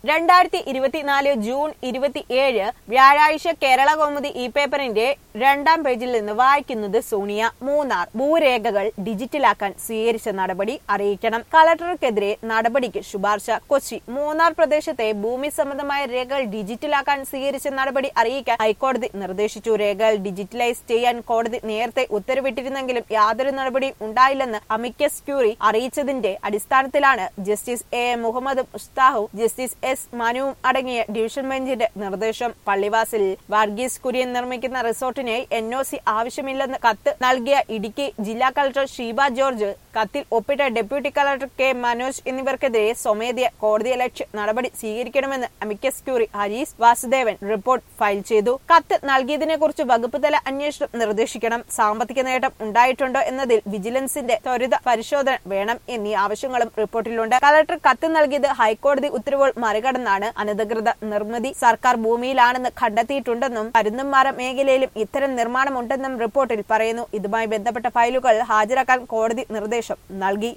രണ്ടായിരത്തി ഇരുപത്തിനാല് ജൂൺ ഇരുപത്തിയേഴ് വ്യാഴാഴ്ച കേരള കൗമുദി ഇ പേപ്പറിന്റെ രണ്ടാം പേജിൽ നിന്ന് വായിക്കുന്നത് സോണിയ മൂന്നാർ ഭൂരേഖകൾ ഡിജിറ്റലാക്കാൻ സ്വീകരിച്ച നടപടി അറിയിക്കണം കളക്ടർക്കെതിരെ നടപടിക്ക് ശുപാർശ കൊച്ചി മൂന്നാർ പ്രദേശത്തെ ഭൂമി സംബന്ധമായ രേഖകൾ ഡിജിറ്റലാക്കാൻ സ്വീകരിച്ച നടപടി അറിയിക്കാൻ ഹൈക്കോടതി നിർദ്ദേശിച്ചു രേഖകൾ ഡിജിറ്റലൈസ് ചെയ്യാൻ കോടതി നേരത്തെ ഉത്തരവിട്ടിരുന്നെങ്കിലും യാതൊരു നടപടിയും ഉണ്ടായില്ലെന്ന് അമിക്കസ് ക്യൂറി അറിയിച്ചതിന്റെ അടിസ്ഥാനത്തിലാണ് ജസ്റ്റിസ് എ എ മുഹമ്മദ് മുസ്താഹും ജസ്റ്റിസ് എസ് മനുവും അടങ്ങിയ ഡിവിഷൻ ബെഞ്ചിന്റെ നിർദ്ദേശം പള്ളിവാസിൽ വർഗീസ് കുര്യൻ നിർമ്മിക്കുന്ന റിസോർട്ടിന് എൻ ഒ സി ആവശ്യമില്ലെന്ന് കത്ത് നൽകിയ ഇടുക്കി ജില്ലാ കളക്ടർ ഷീബ ജോർജ് കത്തിൽ ഒപ്പിട്ട ഡെപ്യൂട്ടി കളക്ടർ കെ മനോജ് എന്നിവർക്കെതിരെ സ്വമേധയ കോടതിയലക്ഷ്യ നടപടി സ്വീകരിക്കണമെന്ന് amicus curiae Harees Vasudevan report file ചെയ്തു കത്ത് നൽകിയതിനെ കുറിച്ച് വകുപ്പ് തല അന്വേഷണം നിർദ്ദേശിക്കണം സാമ്പത്തിക നേട്ടം ഉണ്ടായിട്ടുണ്ടോ എന്നതിൽ വിജിലൻസിന്റെ ത്വരിത പരിശോധന വേണം എന്നീ ആവശ്യങ്ങളും റിപ്പോർട്ടിലുണ്ട് കളക്ടർ കത്ത് നൽകിയത് ഹൈക്കോടതി ഉത്തരവുകൾ മറികടന്നാണ് അനധികൃത നിർമ്മിതി സർക്കാർ ഭൂമിയിലാണെന്ന് കണ്ടെത്തിയിട്ടുണ്ടെന്നും പരുന്തുംപാറ മേഖലയിലും ഇത്തരം നിർമ്മാണമുണ്ടെന്നും റിപ്പോർട്ടിൽ പറയുന്നു ഇതുമായി ബന്ധപ്പെട്ട ഫയലുകൾ ഹാജരാക്കാൻ കോടതി നിർദ്ദേശം നൽകി